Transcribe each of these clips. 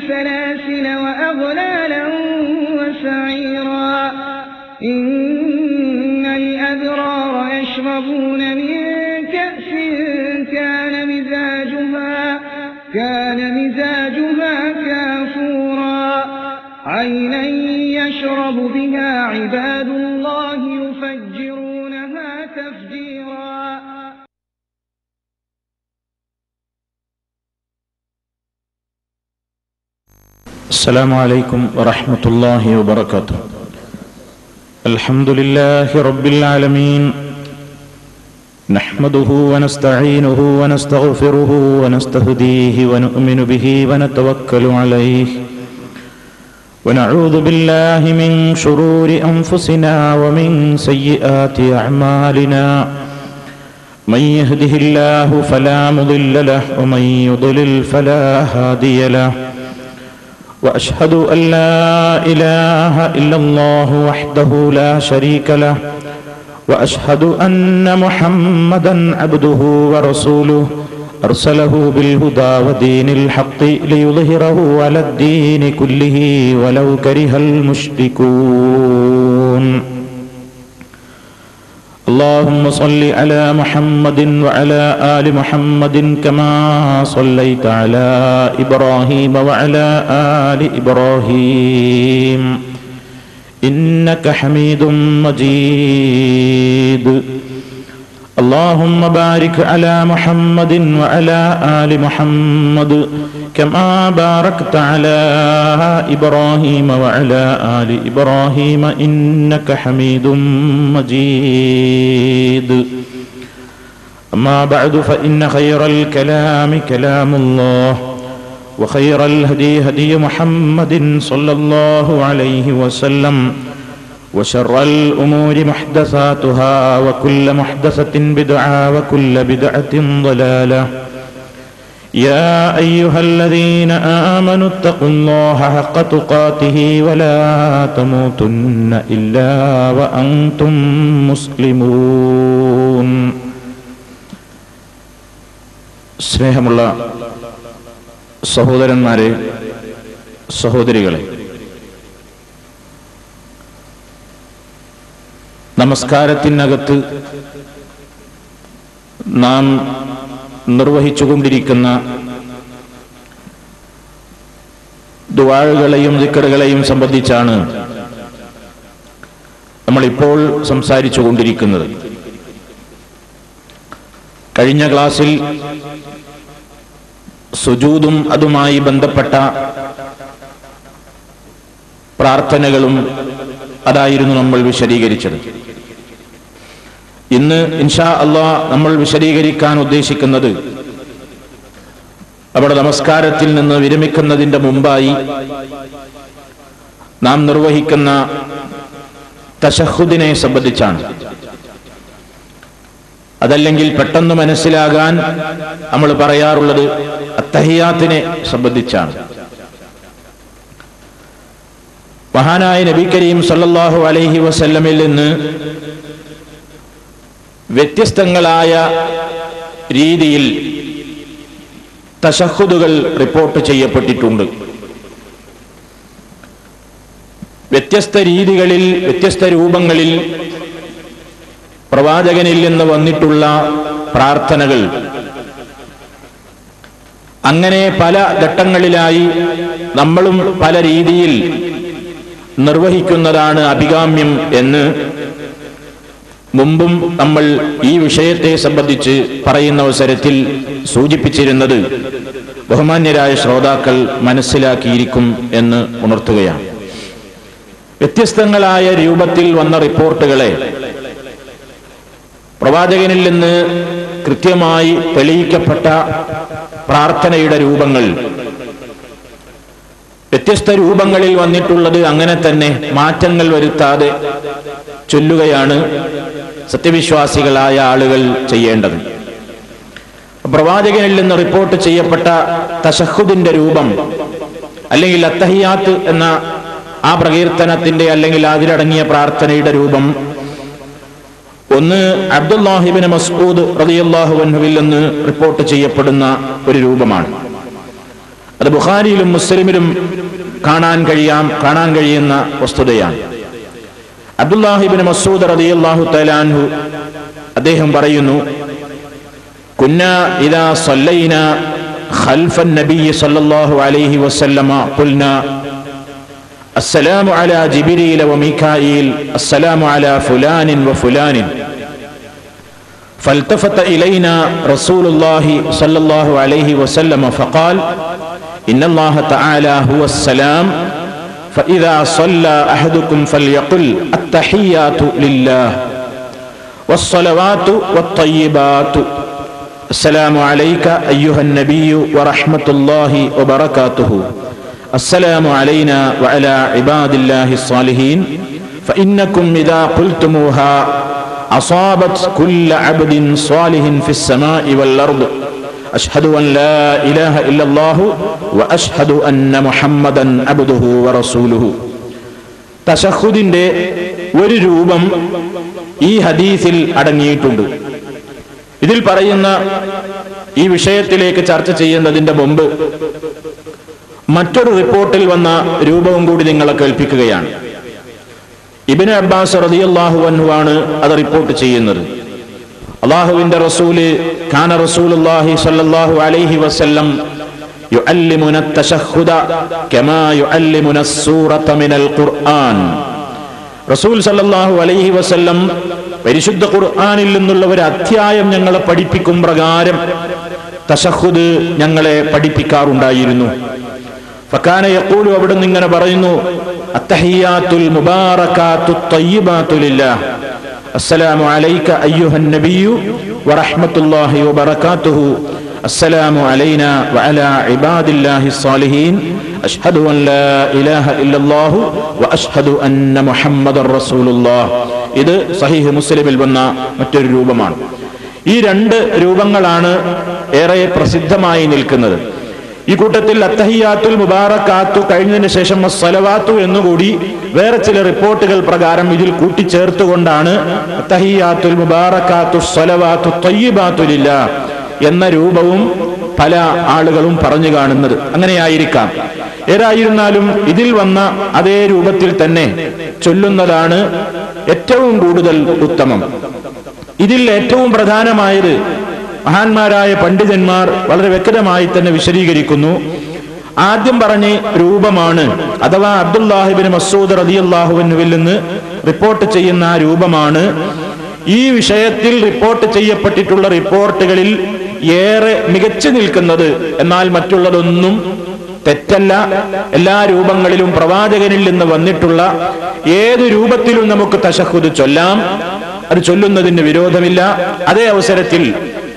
سلاسل وأغلالا وسعيرا إن الأبرار يشربون من كأس كان مزاجها كان مزاجها كافورا عينا يشرب بها عباد الله يفجرونها تفجيرا السلام عليكم ورحمة الله وبركاته الحمد لله رب العالمين نحمده ونستعينه ونستغفره ونستهديه ونؤمن به ونتوكل عليه ونعوذ بالله من شرور أنفسنا ومن سيئات أعمالنا من يهده الله فلا مضل له ومن يضلل فلا هادي له واشهد ان لا اله الا الله وحده لا شريك له واشهد ان محمدا عبده ورسوله ارسله بالهدى ودين الحق ليظهره على الدين كله ولو كره المشركون اللهم صل على محمد وعلى آل محمد كما صليت على إبراهيم وعلى آل إبراهيم إنك حميد مجيد اللهم بارك على محمد وعلى آل محمد كما باركت على إبراهيم وعلى آل إبراهيم إنك حميد مجيد أما بعد فإن خير الكلام كلام الله وخير الهدي هدي محمد صلى الله عليه وسلم وشر الأمور محدثاتها وكل محدثة بدعة وكل بدعة ضلالة يا أيها الذين آمنوا اتقوا الله حق تقاته ولا تموتن إلا وأنتم مسلمون സ്നേഹമുള്ള സഹോദരന്മാരെ സഹോദരികളെ നമസ്കാരത്തിനകത്ത് നാം നിർവഹിച്ചുകൊണ്ടിരിക്കുന്ന ദുവാഴുകളെയും ദിക്കറുകളെയും സംബന്ധിച്ചാണ് നമ്മളിപ്പോൾ സംസാരിച്ചു കൊണ്ടിരിക്കുന്നത് കഴിഞ്ഞ ക്ലാസ്സിൽ സുജൂതും അതുമായി ബന്ധപ്പെട്ട പ്രാർത്ഥനകളും അതായിരുന്നു നമ്മൾ വിശദീകരിച്ചത് ഇന്ന് ഇൻഷാ അള്ളാ നമ്മൾ വിശദീകരിക്കാൻ ഉദ്ദേശിക്കുന്നത് അവിടെ നമസ്കാരത്തിൽ നിന്ന് വിരമിക്കുന്നതിന്റെ മുമ്പായി നാം നിർവഹിക്കുന്ന തശഹുദിനെ സംബന്ധിച്ചാണ് അതല്ലെങ്കിൽ പെട്ടെന്ന് മനസ്സിലാകാൻ നമ്മൾ പറയാറുള്ളത് അത്തഹിയാത്തിനെ സംബന്ധിച്ചാണ് മഹാനായ നബി കരീം സല്ലല്ലാഹു അലൈഹി വസല്ലമിൽ നിന്ന് വ്യത്യസ്തങ്ങളായ രീതിയിൽ തശഹുദുകൾ റിപ്പോർട്ട് ചെയ്യപ്പെട്ടിട്ടുണ്ട് വ്യത്യസ്ത രീതികളിൽ വ്യത്യസ്ത രൂപങ്ങളിൽ പ്രവാചകനിൽ നിന്ന് വന്നിട്ടുള്ള പ്രാർത്ഥനകൾ അങ്ങനെ പല ഘട്ടങ്ങളിലായി നമ്മളും പല രീതിയിൽ നിർവഹിക്കുന്നതാണ് അഭികാമ്യം എന്ന് മുമ്പും നമ്മൾ ഈ വിഷയത്തെ സംബന്ധിച്ച് പറയുന്ന അവസരത്തിൽ സൂചിപ്പിച്ചിരുന്നത് ബഹുമാന്യരായ ശ്രോതാക്കൾ മനസ്സിലാക്കിയിരിക്കും എന്ന് ഉണർത്തുകയാണ് വ്യത്യസ്തങ്ങളായ രൂപത്തിൽ വന്ന റിപ്പോർട്ടുകളെ പ്രവാചകനിൽ നിന്ന് കൃത്യമായി തെളിയിക്കപ്പെട്ട പ്രാർത്ഥനയുടെ രൂപങ്ങൾ വ്യത്യസ്ത രൂപങ്ങളിൽ വന്നിട്ടുള്ളത് അങ്ങനെ തന്നെ മാറ്റങ്ങൾ വരുത്താതെ ചൊല്ലുകയാണ് സത്യവിശ്വാസികളായ ആളുകൾ ചെയ്യേണ്ടത് പ്രവാചകനിൽ നിന്ന് റിപ്പോർട്ട് ചെയ്യപ്പെട്ട തശഹുദിന്റെ രൂപം അല്ലെങ്കിൽ അത്തഹിയാത്ത് എന്ന ആ പ്രകീർത്തനത്തിന്റെ അല്ലെങ്കിൽ അതിലടങ്ങിയ പ്രാർത്ഥനയുടെ രൂപം ഒന്ന് അബ്ദുല്ലാഹിബിന് മസ്ഊദ് റളിയല്ലാഹു അൻഹുവിൽ നിന്ന് റിപ്പോർട്ട് ചെയ്യപ്പെടുന്ന ഒരു രൂപമാണ് അത് ബുഖാരിയിലും മുസ്ലിമിലും കാണാൻ കഴിയാം കാണാൻ കഴിയുന്ന വസ്തുതയാണ് അബ്ദുല്ലാഹിബിൻ മസൂദ് റളിയല്ലാഹു തആലാൻഹു അദ്ദേഹം പറയുന്നു കുന്ന ഇദാ സല്ലൈന خلف النبي صلى الله عليه وسلم قلنا السلام على جبريل وميكائيل السلام على فلان وفلان فالتفت إلينا رسول الله صلى الله عليه وسلم فقال إن الله تعالى هو السلام فإذا صلى أحدكم فليقل التحيات لله والصلوات والطيبات السلام عليك أيها النبي ورحمة الله وبركاته السلام علينا وعلى عباد الله الصالحين فإنكم إذا قلتموها أصابت كل عبد صالح في السماء والأرض أشهد أن لا إله إلا الله وأشهد أن محمدا عبده ورسوله തശഹുദിന്റെ ഒരു രൂപം ഈ ഹദീസിൽ അടങ്ങിയിട്ടുണ്ട് ഇതിൽ പറയുന്ന ഈ വിഷയത്തിലേക്ക് ചർച്ച ചെയ്യുന്നതിന്റെ മുമ്പ് മറ്റൊരു റിപ്പോർട്ടിൽ വന്ന രൂപവും കൂടി നിങ്ങളെ കേൾപ്പിക്കുകയാണ് ഇബിന് അബ്ബാസ് റളിയല്ലാഹു അൻഹു ആണ് അത് റിപ്പോർട്ട് ചെയ്യുന്നത് അള്ളാഹുവിന്റെ റസൂല് കാന റസൂലുള്ളാഹി സ്വല്ലല്ലാഹു അലൈഹി വസല്ലം يعلمنا التشهد كما يعلمنا السورة من القرآن റസൂൽ സല്ലല്ലാഹു അലൈഹി വസല്ലം പരിശുദ്ധ ഖുർആനിൽ നിന്നുള്ള ഒരു അധ്യായം ഞങ്ങളെ പഠിപ്പിക്കും പ്രകാരം തശഹുദ് ഞങ്ങളെ പഠിപ്പിക്കാറുണ്ടായിരുന്നു ഫക്കാന യഖൂലു അവിടുന്ന് ഇങ്ങനെ പറയുന്നു അത്തഹിയാത്തുൽ മുബാറകാത്തു തയ്യിബാത്തു ലില്ലാഹ് അസ്സലാമു അലൈക അയ്യുഹൻ നബിയു വറഹ്മത്തുള്ളാഹി വബറകാതുഹു السلام علينا وعلى عباد الله الصالحين أشهد أن لا إله إلا الله وأشهد أن محمد رسول الله ഇത് സഹീഹ് മുസ്ലിമിൽ വന്ന മറ്റൊരു രൂപമാണ് ഈ രണ്ട് രൂപങ്ങളാണ് ഏറെ പ്രസിദ്ധമായി നിൽക്കുന്നത് ഈ കൂട്ടത്തിൽ അത്തഹിയാത്തുൽ മുബാറക്കാത്തു കഴിഞ്ഞതിന് ശേഷം സലവാത്തു എന്നുകൂടി വേറെ ചില റിപ്പോർട്ടുകൾ പ്രകാരം ഇതിൽ കൂട്ടിച്ചേർത്തുകൊണ്ടാണ് അത്തഹിയാത്തുൽ മുബാറക്കാത്തു സലവാത്തു തൊയ്യബാത്തുലില്ല എന്ന രൂപവും പല ആളുകളും പറഞ്ഞു കാണുന്നത് അങ്ങനെയായിരിക്കാം ഏതായിരുന്നാലും ഇതിൽ വന്ന അതേ രൂപത്തിൽ തന്നെ ചൊല്ലുന്നതാണ് ഏറ്റവും കൂടുതൽ ഉത്തമം ഇതിൽ ഏറ്റവും പ്രധാനമായത് മഹാന്മാരായ പണ്ഡിതന്മാർ വളരെ വ്യക്തമായി തന്നെ വിശദീകരിക്കുന്നു ആദ്യം പറഞ്ഞ രൂപമാണ് അഥവാ അബ്ദുല്ലാഹിബിൻ മസൂദ് റതിയല്ലാഹുവിനുവിൽ നിന്ന് റിപ്പോർട്ട് ചെയ്യുന്ന ആ രൂപമാണ് ഈ വിഷയത്തിൽ റിപ്പോർട്ട് ചെയ്യപ്പെട്ടിട്ടുള്ള റിപ്പോർട്ടുകളിൽ ഏറെ മികച്ചു നിൽക്കുന്നത് എന്നാൽ മറ്റുള്ളതൊന്നും തെറ്റല്ല എല്ലാ രൂപങ്ങളിലും പ്രവാചകനിൽ നിന്ന് വന്നിട്ടുള്ള ഏത് രൂപത്തിലും നമുക്ക് തശഹുദ് ചൊല്ലാം അത് ചൊല്ലുന്നതിന് വിരോധമില്ല അതേ അവസരത്തിൽ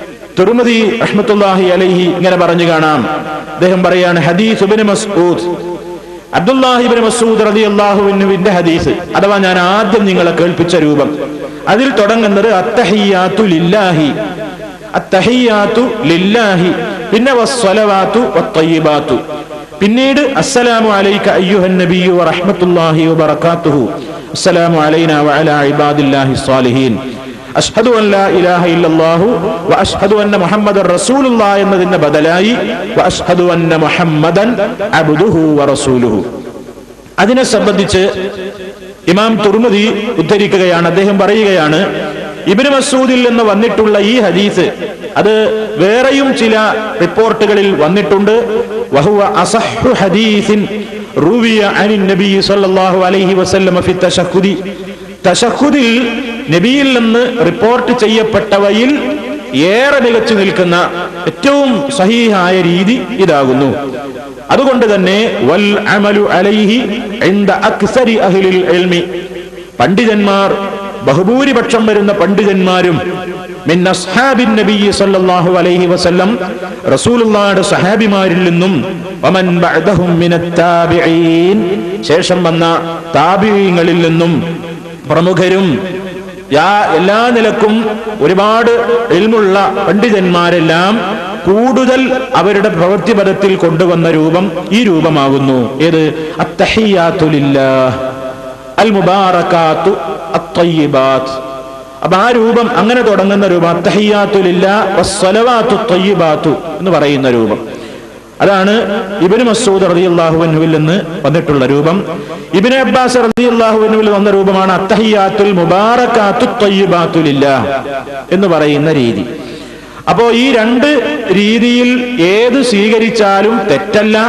തുർമതി റഹ്മത്തുല്ലാഹി അലൈഹി ഇങ്ങനെ പറഞ്ഞു കാണാം അദ്ദേഹം പറയാണ് ഹദീസ് ഇബ്നു മസ്ഊദ് അബ്ദുല്ലാഹിബിൻ മസൂദ് റതി അള്ളാഹുവിന്റെ ഹദീസ് അഥവാ ഞാൻ ആദ്യം നിങ്ങളെ കേൾപ്പിച്ച രൂപം അതിൽ തുടങ്ങുന്നത് അത്തഹിയാത്തു ലില്ലാഹി അത്തഹിയാത്തു ലില്ലാഹി പിന്നെ വസ്സലവാത്തു വത്തയ്യിബാത്തു പിന്നീട് അസ്സലാമു അലൈക അയ്യുഹൻ നബിയു വറഹ്മത്തുള്ളാഹി വബറകാതുഹു അസ്സലാമു അലൈനാ വഅലാ ഇബാദില്ലാഹി സ്വാലിഹീൻ അഷ്ഹദു അൻ ലാ ഇലാഹ ഇല്ലല്ലാഹു വ അഷ്ഹദു അന്ന മുഹമ്മദൻ റസൂലുള്ളാ എന്നതിന് ബദലായി വ അഷ്ഹദു അന്ന മുഹമ്മദൻ അബ്ദുഹു വ റസൂലുഹു അതിനെ സംബന്ധിച്ച് ഇമാം തുർമുദി ഉദ്ധരിക്കുകയാണ് അദ്ദേഹം പറയുകയാണ് ഇബ്നു മസൂദിൽ നിന്ന് വന്നിട്ടുള്ള ഈ ഹദീസ് അത് വേറെയും ചില റിപ്പോർട്ടുകളിൽ വന്നിട്ടുണ്ട് വഹുവ അസഹ്ഹു ഹദീസിൻ റുവിയ അനിൻ നബി സല്ലല്ലാഹു അലൈഹി വസല്ലം ഫി തശഹുദി തശഹുദിൽ നബിയിൽ നിന്ന് റിപ്പോർട്ട് ചെയ്യപ്പെട്ടവയിൽ ഏറെ മികച്ചു നിൽക്കുന്ന ഏറ്റവും സഹീഹായ രീതി ഇതാകുന്നു അതുകൊണ്ട് തന്നെ വൽ അമലു അലൈഹി ഇൻദ അക്സരി അഹ്ലിൽ ഇൽമി പണ്ഡിതന്മാർ ബഹുഭൂരിപക്ഷം വരുന്ന പണ്ഡിതന്മാരും മിൻ അസ്ഹാബിൻ നബിയ്യി സല്ലല്ലാഹു അലൈഹി വസല്ലം റസൂലുള്ളാഹിയുടെ സഹാബിമാരിൽ നിന്നും വമൻ ബഅദഹും മിനത് താബിഈൻ ശേഷം വന്ന താബിഈങ്ങളിൽ നിന്നും പ്രമുഖരും യാ എല്ലാ നിലക്കും ഒരുപാട് എൽമുള്ള പണ്ഡിതന്മാരെല്ലാം കൂടുതൽ അവരുടെ പ്രവൃത്തിപദത്തിൽ കൊണ്ടുവന്ന രൂപം ഈ രൂപമാകുന്നു ഏത് അത്തഹിയാത്തുലില്ലാ അൽ മുബാറക്കാത്തു അത്തയ്യിബാത്ത് അപ്പൊ ആ രൂപം അങ്ങനെ തുടങ്ങുന്ന രൂപം അത്തഹിയാത്തുലില്ല വസ്സലവാത്തു ത്വയ്യിബാത്തു എന്ന് പറയുന്ന രൂപം അതാണ് ഇബിന് മസൂദ് റളിയല്ലാഹുവിനുവിൽ നിന്ന് വന്നിട്ടുള്ള രൂപം ഇബിന് അബ്ബാസ് റളിയല്ലാഹുവിനുവിൽ വന്ന രൂപമാണ് അത്തഹിയാത്തുൽ മുബാറക്കാത്തു ത്വയ്യിബാത്തുലില്ല എന്ന് പറയുന്ന രീതി അപ്പോ ഈ രണ്ട് രീതിയിൽ ഏത് സ്വീകരിച്ചാലും തെറ്റല്ല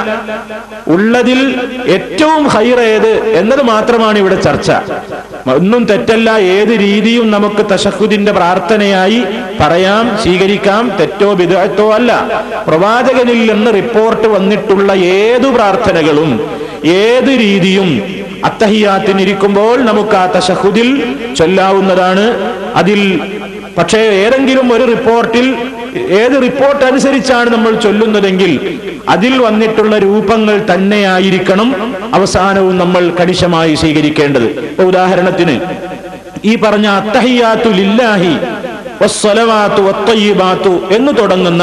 ഉള്ളതിൽ ഏറ്റവും ഹൈർ ഏത് എന്നത് മാത്രമാണ് ഇവിടെ ചർച്ച ഒന്നും തെറ്റല്ല ഏത് രീതിയും നമുക്ക് തശഹുദിന്റെ പ്രാർത്ഥനയായി പറയാം സ്വീകരിക്കാം തെറ്റോ വിദഗ്ധോ അല്ല പ്രവാചകനിൽ നിന്ന് റിപ്പോർട്ട് വന്നിട്ടുള്ള ഏതു പ്രാർത്ഥനകളും ഏത് രീതിയും അത്തഹിയാത്തിനിരിക്കുമ്പോൾ നമുക്ക് ആ തശഹുദിൽ ചൊല്ലാവുന്നതാണ് അതിൽ പക്ഷേ ഏതെങ്കിലും ഒരു റിപ്പോർട്ടിൽ ഏത് റിപ്പോർട്ട് അനുസരിച്ചാണ് നമ്മൾ ചൊല്ലുന്നതെങ്കിൽ അതിൽ വന്നിട്ടുള്ള രൂപങ്ങൾ തന്നെയായിരിക്കണം അവസാനവും നമ്മൾ കണിശമായി സ്വീകരിക്കേണ്ടത് ഇപ്പൊ ഉദാഹരണത്തിന് ഈ പറഞ്ഞ അത്തഹിയാത്തു ലില്ലാഹി വസ്സലവാത്തു വത്തയ്യിബാത്തു എന്ന് തുടങ്ങുന്ന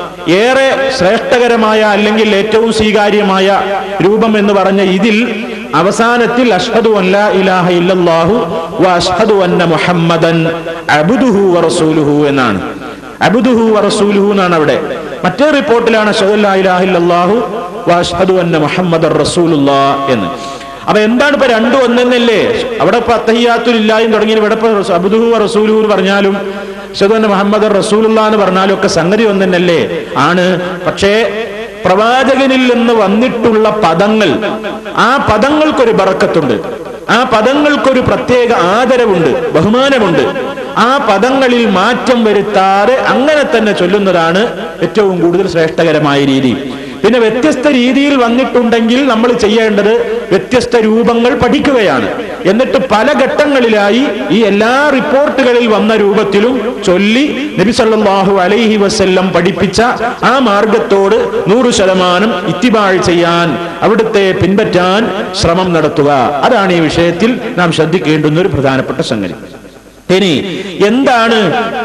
ഏറെ ശ്രേഷ്ഠകരമായ അല്ലെങ്കിൽ ഏറ്റവും സ്വീകാര്യമായ രൂപം എന്ന് പറഞ്ഞ ഇതിൽ അവസാനത്തിൽ അഷ്ഹദു അല്ല ഇലാഹ ഇല്ലല്ലാഹു വ അഷ്ഹദു അന്ന മുഹമ്മദൻ അബ്ദുഹു വ റസൂലുഹു എന്നാണ് അബ്ദുഹു വ റസൂലുഹു എന്നാണ് അവിടെ മറ്റേ റിപ്പോർട്ടിലാണ് അഷ്ഹദു അല്ലാ ഇലാഹ ഇല്ലല്ലാഹു വ അഷ്ഹദു അന്ന മുഹമ്മദൻ റസൂലുള്ളാ എന്ന് അപ്പൊ എന്താണ് ഇപ്പൊ രണ്ടും ഒന്നെന്നല്ലേ അവിടെ ഇപ്പൊ അത്തഹിയാത്തുലില്ലായും തുടങ്ങി ഇവിടെ ഇപ്പൊ അബ്ദുഹു വ റസൂലുഹു എന്ന് പറഞ്ഞാലും അഷ്ഹദു അന്ന മുഹമ്മദൻ റസൂലുള്ള എന്ന് പറഞ്ഞാലും ഒക്കെ സംഗതി ഒന്നെന്നല്ലേ ആണ് പക്ഷേ പ്രവാചകനിൽ നിന്ന് വന്നിട്ടുള്ള പദങ്ങൾ ആ പദങ്ങൾക്കൊരു ബറക്കത്തുണ്ട് ആ പദങ്ങൾക്കൊരു പ്രത്യേക ആദരവുണ്ട് ബഹുമാനമുണ്ട് ആ പദങ്ങളിൽ മാറ്റം വരുത്താതെ അങ്ങനെ തന്നെ ചൊല്ലുന്നതാണ് ഏറ്റവും കൂടുതൽ ശ്രേഷ്ഠകരമായ രീതി പിന്നെ വ്യത്യസ്ത രീതിയിൽ വന്നിട്ടുണ്ടെങ്കിൽ നമ്മൾ ചെയ്യേണ്ടത് വ്യത്യസ്ത രൂപങ്ങൾ പഠിക്കുകയാണ് എന്നിട്ട് പല ഘട്ടങ്ങളിലായി ഈ എല്ലാ റിപ്പോർട്ടുകളിൽ വന്ന രൂപത്തിലും ചൊല്ലി നബി സല്ലല്ലാഹു അലൈഹി വസല്ലം പഠിപ്പിച്ച ആ മാർഗത്തോട് നൂറ് ശതമാനം ഇത്തിബാഴ് ചെയ്യാൻ അവിടുത്തെ പിൻപറ്റാൻ ശ്രമം നടത്തുക അതാണ് ഈ വിഷയത്തിൽ നാം ശ്രദ്ധിക്കേണ്ടുന്ന ഒരു പ്രധാനപ്പെട്ട സംഗതി ഇനി എന്താണ്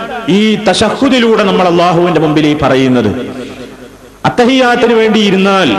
ഈ തശഹുദിലൂടെ നമ്മൾ അള്ളാഹുവിന്റെ മുമ്പിൽ ഈ പറയുന്നത് അത്തഹിയാത്തിന് വേണ്ടി ഇരുന്നാൽ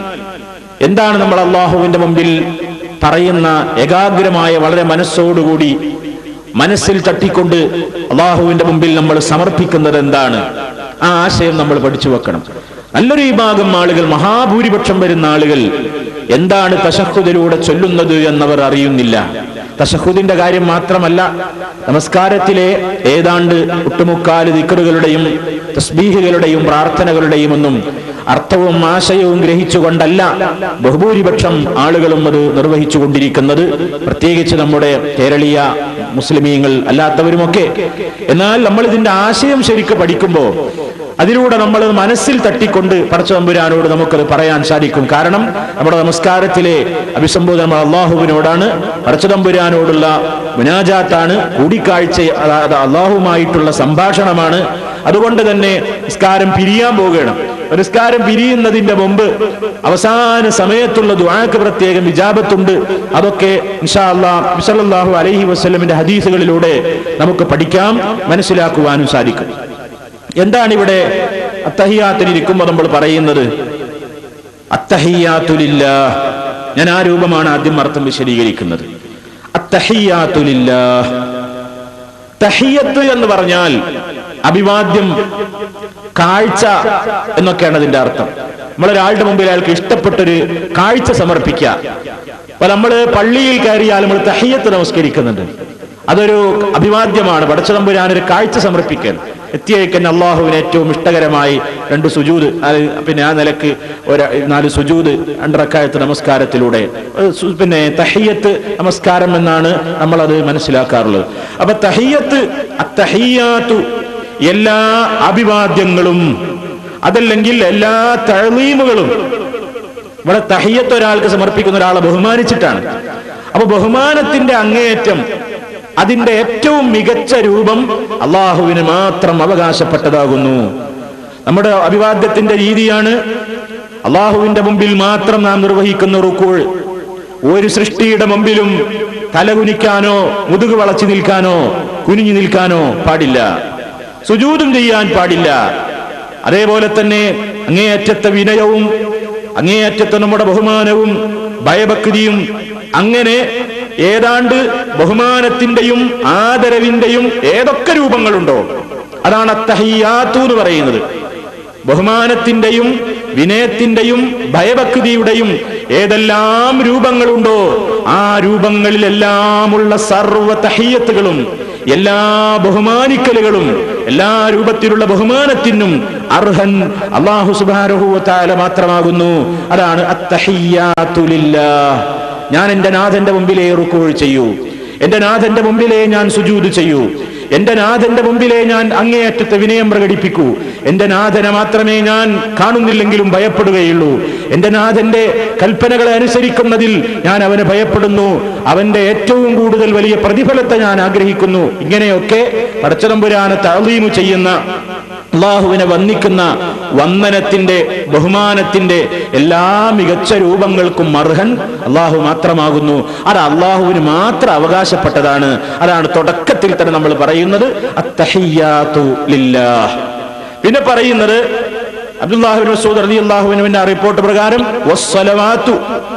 എന്താണ് നമ്മൾ അള്ളാഹുവിന്റെ മുമ്പിൽ പറയുന്ന ഏകാഗ്രമായ വളരെ മനസ്സോടുകൂടി മനസ്സിൽ തട്ടിക്കൊണ്ട് അള്ളാഹുവിന്റെ മുമ്പിൽ നമ്മൾ സമർപ്പിക്കുന്നത് എന്താണ് ആ ആശയം നമ്മൾ പഠിച്ചു വെക്കണം നല്ലൊരു വിഭാഗം ആളുകൾ മഹാഭൂരിപക്ഷം വരുന്ന ആളുകൾ എന്താണ് തശഹുദിലൂടെ ചൊല്ലുന്നത് എന്നവർ അറിയുന്നില്ല തശഹുദിന്റെ കാര്യം മാത്രമല്ല നമസ്കാരത്തിലെ ഏതാണ്ട് ഒട്ടുമുക്കാല് ദിക്കറുകളുടെയും തസ്ബീഹുകളുടെയും പ്രാർത്ഥനകളുടെയും ഒന്നും അർത്ഥവും ആശയവും ഗ്രഹിച്ചുകൊണ്ടല്ല ബഹുഭൂരിപക്ഷം ആളുകളും അത് നിർവഹിച്ചു കൊണ്ടിരിക്കുന്നത് പ്രത്യേകിച്ച് നമ്മുടെ കേരളീയ മുസ്ലിമീങ്ങൾ അല്ലാത്തവരുമൊക്കെ എന്നാൽ നമ്മൾ ഇതിന്റെ ആശയം ശരിക്ക് പഠിക്കുമ്പോൾ അതിലൂടെ നമ്മൾ മനസ്സിൽ തട്ടിക്കൊണ്ട് പടച്ചതമ്പുരാനോട് നമുക്കത് പറയാൻ സാധിക്കും കാരണം നമ്മുടെ നമസ്കാരത്തിലെ അഭിസംബോധന നമ്മൾ അള്ളാഹുവിനോടാണ് പടച്ചതമ്പുരാനോടുള്ള മുനാജാത്താണ് കൂടിക്കാഴ്ച അതായത് അള്ളാഹുമായിട്ടുള്ള സംഭാഷണമാണ് അതുകൊണ്ട് തന്നെ നിസ്കാരം പിരിയാൻ പോവുകയാണ് നിസ്കാരം പിരിയുന്നതിന്റെ മുമ്പ് അവസാന സമയത്തുള്ള ദുആക്ക് പ്രത്യേകം വിജാബത്തുണ്ട് അതൊക്കെ ഇൻഷാ അല്ലാഹ് സല്ലല്ലാഹു അലൈഹി വസല്ലമിന്റെ ഹദീസുകളിലൂടെ നമുക്ക് പഠിക്കാം മനസ്സിലാക്കുവാനും സാധിക്കും എന്താണ് ഇവിടെ അത്തഹിയാത്തിന് ഇരിക്കുമ്പോൾ നമ്മൾ പറയുന്നത് അത്തഹിയാത്തുലില്ല ഞാൻ ആ രൂപമാണ് ആദ്യം അർത്ഥം വിശദീകരിക്കുന്നത് അത്തഹിയാത്തുലില്ല തഹിയത്ത് എന്ന് പറഞ്ഞാൽ അഭിവാദ്യം കാഴ്ച എന്നൊക്കെയാണ് അതിന്റെ അർത്ഥം നമ്മളൊരാളുടെ മുമ്പിൽ അയാൾക്ക് ഇഷ്ടപ്പെട്ടൊരു കാഴ്ച സമർപ്പിക്കുക അപ്പൊ നമ്മള് പള്ളിയിൽ കയറിയാൽ നമ്മൾ തഹിയത്ത് നമസ്കരിക്കുന്നുണ്ട് അതൊരു അഭിവാദ്യമാണ് പടച്ചതമ്പുരാൻ ഒരു കാഴ്ച സമർപ്പിക്കൽ എത്തിയേക്കൻ അള്ളാഹുവിന് ഏറ്റവും ഇഷ്ടകരമായി രണ്ട് സുജൂത് അത് പിന്നെ ആ നിലക്ക് ഒരു നാല് സുജൂത് രണ്ടറക്കായത്ത് നമസ്കാരത്തിലൂടെ അത് സു- പിന്നെ തഹിയത്ത് നമസ്കാരം എന്നാണ് നമ്മൾ അത് മനസ്സിലാക്കാറുള്ളത് അപ്പൊ തഹിയത്ത് അത്തഹിയാത്തു എല്ലാ അഭിവാദ്യങ്ങളും അതല്ലെങ്കിൽ എല്ലാ തഴലീമുകളും ഇവിടെ തഹിയത്ത് ഒരാൾക്ക് സമർപ്പിക്കുന്ന ഒരാളെ ബഹുമാനിച്ചിട്ടാണ് അപ്പൊ ബഹുമാനത്തിന്റെ അങ്ങേയറ്റം അതിന്റെ ഏറ്റവും മികച്ച രൂപം അള്ളാഹുവിന് മാത്രം അവകാശപ്പെട്ടതാകുന്നു നമ്മുടെ അഭിവാദ്യത്തിന്റെ രീതിയാണ് അള്ളാഹുവിന്റെ മുമ്പിൽ മാത്രം നാം നിർവഹിക്കുന്ന റുക്കൂൾ ഒരു സൃഷ്ടിയുടെ മുമ്പിലും തലകുനിക്കാനോ മുതുക് വളച്ചു നിൽക്കാനോ കുനിഞ്ഞു നിൽക്കാനോ പാടില്ല സുജൂതും ചെയ്യാൻ പാടില്ല അതേപോലെ തന്നെ അങ്ങേയറ്റത്തെ വിനയവും അങ്ങേയറ്റത്തെ നമ്മുടെ ബഹുമാനവും ഭയഭക്തിയും അങ്ങനെ ഏതാണ്ട് ബഹുമാനത്തിന്റെയും ആദരവിന്റെയും ഏതൊക്കെ രൂപങ്ങളുണ്ടോ അതാണ് അത്തഹിയാത്തു എന്ന് പറയുന്നത് ബഹുമാനത്തിന്റെയും വിനയത്തിന്റെയും ഭയഭക്തിയുടെയും ഏതെല്ലാം രൂപങ്ങളുണ്ടോ ആ രൂപങ്ങളിലെല്ലാമുള്ള സർവ തഹയ്യത്തുകളും എല്ലാ ബഹുമാനിക്കലുകളും എല്ലാ രൂപത്തിലുള്ള ബഹുമാനത്തിനും അർഹൻ അള്ളാഹു സുബാരഹുവത്താല മാത്രമാകുന്നു അതാണ് അത്തഹിയാത്തുലില്ലാ ഞാൻ എന്റെ നാഥന്റെ മുമ്പിലേ റുക്കോൾ ചെയ്യൂ എന്റെ നാഥന്റെ മുമ്പിലേ ഞാൻ സുജൂത് ചെയ്യൂ എന്റെ നാഥന്റെ മുമ്പിലേ ഞാൻ അങ്ങേയറ്റത്തെ വിനയം പ്രകടിപ്പിക്കൂ എന്റെ നാഥനെ മാത്രമേ ഞാൻ കാണുന്നില്ലെങ്കിലും ഭയപ്പെടുകയുള്ളൂ എന്റെ നാഥന്റെ കൽപ്പനകളെ അനുസരിക്കുന്നതിൽ ഞാൻ അവന് ഭയപ്പെടുന്നു അവന്റെ ഏറ്റവും കൂടുതൽ വലിയ പ്രതിഫലത്തെ ഞാൻ ആഗ്രഹിക്കുന്നു ഇങ്ങനെയൊക്കെ പടച്ചതമ്പുരാനെ താളീമു ചെയ്യുന്ന അള്ളാഹുവിനെ വന്ദിക്കുന്ന വന്ദനത്തിന്റെ ബഹുമാനത്തിന്റെ എല്ലാ മികച്ച രൂപങ്ങൾക്കും അർഹൻ അള്ളാഹു മാത്രമാകുന്നു അത് അള്ളാഹുവിന് മാത്രം അവകാശപ്പെട്ടതാണ് അതാണ് തുടക്കത്തിൽ തന്നെ നമ്മൾ പറയുന്നത് അത്തഹിയാത്തു ലില്ലാഹ് പിന്നെ പറയുന്നത് അബ്ദുല്ലാഹിബിൻ മസൂദ് റളി അള്ളാഹുവിനുവിന്റെ റിപ്പോർട്ട് പ്രകാരം വസ്സലവാത്തു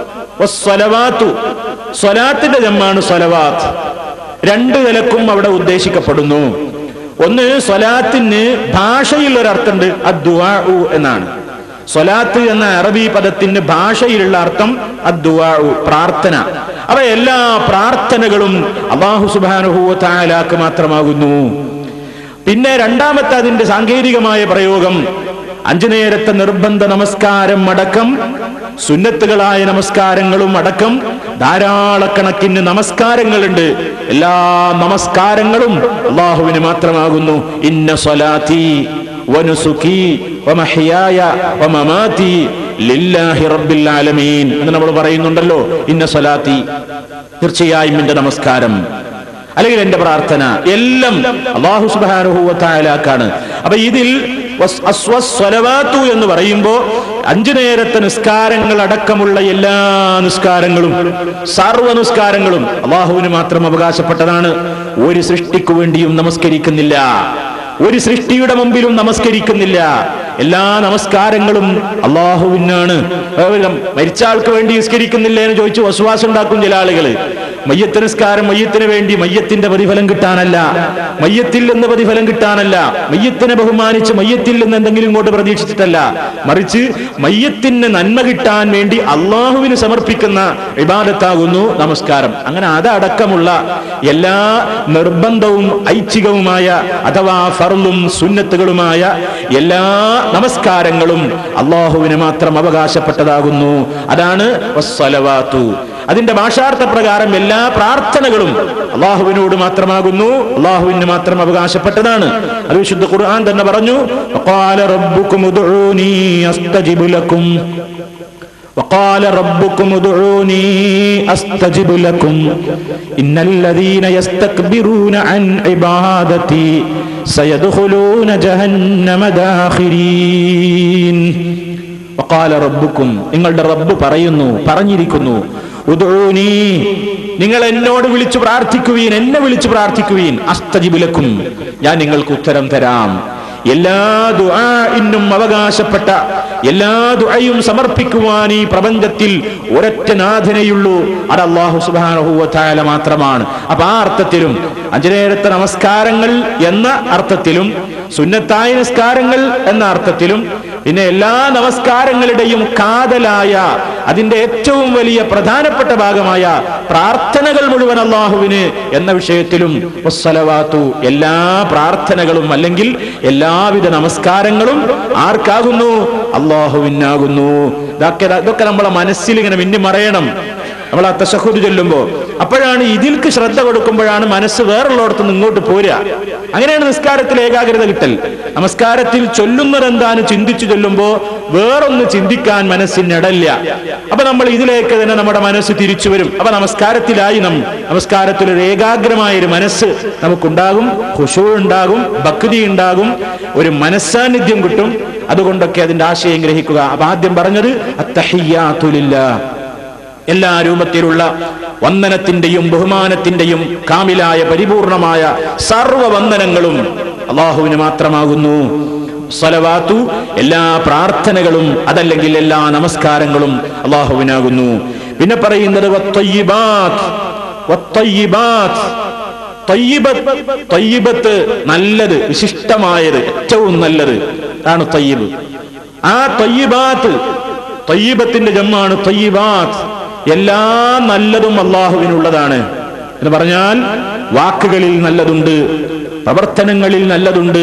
വസ്സലവാത്തു സ്വലാത്തിന്റെ ജമ്മാണ് സ്വലവാത്ത് രണ്ട് നിലക്കും അവിടെ ഉദ്ദേശിക്കപ്പെടുന്നു ഒന്ന് സ്വലാത്തിന് ഭാഷയിൽ ഒരർത്ഥമുണ്ട് അദ്ദുആഉ എന്നാണ് സ്വലാത്ത് എന്ന അറബി പദത്തിന് ഭാഷയിലുള്ള അർത്ഥം അദ്ദുആഉ പ്രാർത്ഥന അവ എല്ലാ പ്രാർത്ഥനകളും അള്ളാഹു സുബാനുഹു താലാക്ക് മാത്രമാകുന്നു പിന്നെ രണ്ടാമത്തെ അതിന്റെ സാങ്കേതികമായ പ്രയോഗം അഞ്ചു നേരത്തെ നിർബന്ധ നമസ്കാരം അടക്കം സുന്നത്തുകളായ നമസ്കാരങ്ങളും അടക്കം ധാരാളക്കണക്കിന് നമസ്കാരങ്ങളുണ്ട് എല്ലാ നമസ്കാരങ്ങളും അള്ളാഹുവിന് മാത്രമാകുന്നു ഇന്ന സ്വലാത്തി വനുസുഖി വമഹ്യായ വമമാതി ലില്ലാഹി റബ്ബിൽ ആലമീൻ എന്ന് നമ്മൾ പറയുന്നുണ്ടല്ലോ ഇന്ന സ്വലാത്തി തീർച്ചയായും എന്റെ നമസ്കാരം അല്ലെങ്കിൽ എന്റെ പ്രാർത്ഥന എല്ലാം അള്ളാഹു സുബാനുഭൂവത്തായാലാക്കാണ് അപ്പൊ ഇതിൽ വസ്- അസ്വസ്വലവാത്തു എന്ന് പറയുമ്പോ അഞ്ചു നേരത്തെ നിസ്കാരങ്ങൾ അടക്കമുള്ള എല്ലാ നിസ്കാരങ്ങളും സർവ്വ നിസ്കാരങ്ങളും അള്ളാഹുവിന് മാത്രം അവകാശപ്പെട്ടതാണ് ഒരു സൃഷ്ടിക്കു വേണ്ടിയും നമസ്കരിക്കുന്നില്ല ഒരു സൃഷ്ടിയുടെ മുമ്പിലും നമസ്കരിക്കുന്നില്ല എല്ലാ നമസ്കാരങ്ങളും അള്ളാഹുവിനാണ് ഏഹ് മരിച്ച ആൾക്ക് വേണ്ടി നിസ്കരിക്കുന്നില്ല എന്ന് ചോദിച്ചു വസുവാസം ഉണ്ടാക്കും ചില ആളുകൾ മയ്യത്ത് നിസ്കാരം മയ്യത്തിന് വേണ്ടി മയ്യത്തിന്റെ പ്രതിഫലം കിട്ടാനല്ല മയ്യത്തിൽ നിന്ന് പ്രതിഫലം കിട്ടാനല്ല മയ്യത്തിനെ ബഹുമാനിച്ച് മയ്യത്തിൽ നിന്ന് എന്തെങ്കിലും ഇങ്ങോട്ട് പ്രതീക്ഷിച്ചിട്ടല്ല മറിച്ച് മയ്യത്തിന് നന്മ കിട്ടാൻ വേണ്ടി അള്ളാഹുവിന് സമർപ്പിക്കുന്ന ഇബാദത്താകുന്നു നമസ്കാരം അങ്ങനെ അതടക്കമുള്ള എല്ലാ നിർബന്ധവും ഐച്ഛികവുമായ അഥവാ ഫർളും സുന്നത്തുകളുമായ എല്ലാ നമസ്കാരങ്ങളും അള്ളാഹുവിന് മാത്രം അവകാശപ്പെട്ടതാകുന്നു അതാണ് വസ്സലവാത്തു അതിന്റെ ഭാഷാർത്ഥ പ്രകാരം എല്ലാ പ്രാർത്ഥനകളും അള്ളാഹുവിനോട് മാത്രമാകുന്നു അള്ളാഹുവിന് മാത്രം അവകാശപ്പെട്ടതാണ് അത് വിശുദ്ധ ഖുർആൻ തന്നെ പറഞ്ഞു وقال ربكم ادعوني استجب لكم وقال ربكم ادعوني استجب لكم ان الذين يستكبرون عن عبادتي سيدخلون جهنم داخرين وقال ربكم നിങ്ങളുടെ റബ്ബ് പറയുന്നു പറഞ്ഞിരിക്കുന്നു ഉദൂനി നിങ്ങൾ എന്നോട് വിളിച്ചു പ്രാർത്ഥിക്കുവീൻ എന്നെ വിളിച്ചു പ്രാർത്ഥിക്കുവീൻ അസ്തജിബുലക്കും ഞാൻ നിങ്ങൾക്ക് ഉത്തരം തരാം എല്ലാ ദുആഇനും അവകാശപ്പെട്ട എല്ലാ ദുആയും സമർപ്പിക്കുവാൻ ഈ പ്രപഞ്ചത്തിൽ ഒരൊറ്റ നാഥനെയുള്ളൂ അത് അള്ളാഹു സുബ്ഹാനഹു വ തആല മാത്രമാണ് അപ്പൊ ആ അർത്ഥത്തിലും അഞ്ചു നേരത്തെ നമസ്കാരങ്ങൾ എന്ന അർത്ഥത്തിലും സുന്നത്തായ നിസ്കാരങ്ങൾ എന്ന അർത്ഥത്തിലും പിന്നെ എല്ലാ നമസ്കാരങ്ങളുടെയും കാതലായ അതിന്റെ ഏറ്റവും വലിയ പ്രധാനപ്പെട്ട ഭാഗമായ പ്രാർത്ഥനകൾ മുഴുവൻ അള്ളാഹുവിന് എന്ന വിഷയത്തിലും വസ്സലവാത്തു എല്ലാ പ്രാർത്ഥനകളും അല്ലെങ്കിൽ എല്ലാവിധ നമസ്കാരങ്ങളും ആർക്കാകുന്നു അള്ളാഹുവിനാകുന്നു ഇതൊക്കെ ഇതൊക്കെ നമ്മളെ മനസ്സിൽ ഇങ്ങനെ മിന്നി മറയണം നമ്മൾ ആ തശഹുദ് ചൊല്ലുമ്പോ അപ്പോഴാണ് ഇതിൽക്ക് ശ്രദ്ധ കൊടുക്കുമ്പോഴാണ് മനസ്സ് വേറുള്ളടത്ത് നിന്ന് ഇങ്ങോട്ട് പോരുക അങ്ങനെയാണ് നിസ്കാരത്തിൽ ഏകാഗ്രത കിട്ടൽ നമസ്കാരത്തിൽ ചൊല്ലുന്നത് എന്താന്ന് ചിന്തിച്ചു ചൊല്ലുമ്പോ വേറൊന്ന് ചിന്തിക്കാൻ മനസ്സിനിടല്ല അപ്പൊ നമ്മൾ ഇതിലേക്ക് തന്നെ നമ്മുടെ മനസ്സ് തിരിച്ചു വരും അപ്പൊ നമസ്കാരത്തിലായി നാം നമസ്കാരത്തിൽ ഒരു ഏകാഗ്രമായ ഒരു മനസ്സ് നമുക്കുണ്ടാകും ഖുശൂ ഉണ്ടാകും ഭക്തി ഉണ്ടാകും ഒരു മനസ്സാന്നിധ്യം കിട്ടും അതുകൊണ്ടൊക്കെ അതിന്റെ ആശയം ഗ്രഹിക്കുക അപ്പൊ ആദ്യം പറഞ്ഞത് അത്തഹിയാത്തുലില്ലാ എല്ലാ രൂപത്തിലുള്ള വന്ദനത്തിന്റെയും ബഹുമാനത്തിന്റെയും കാമിലായ പരിപൂർണമായ സർവ വന്ദനങ്ങളും അള്ളാഹുവിന് മാത്രമാകുന്നു സലവാത്തു എല്ലാ പ്രാർത്ഥനകളും അതല്ലെങ്കിൽ എല്ലാ നമസ്കാരങ്ങളും അള്ളാഹുവിനാകുന്നു പിന്നെ പറയുന്നത് വത്തൊയ്യിബാത്ത്, വത്തൊയ്യിബാത്ത്. ത്വയ്യിബത്ത് ത്വയ്യിബത്ത് നല്ലത് വിശിഷ്ടമായത് ഏറ്റവും നല്ലത് ആണ് ത്വയ്യിബ് ആ തൊയ്യബാത്ത് തൊയ്യബത്തിന്റെ ജമ്മാണ് തൊയ്യബാത്ത് എല്ലാ നല്ലതും അള്ളാഹുവിനുള്ളതാണ് എന്ന് പറഞ്ഞാൽ വാക്കുകളിൽ നല്ലതുണ്ട് പ്രവർത്തനങ്ങളിൽ നല്ലതുണ്ട്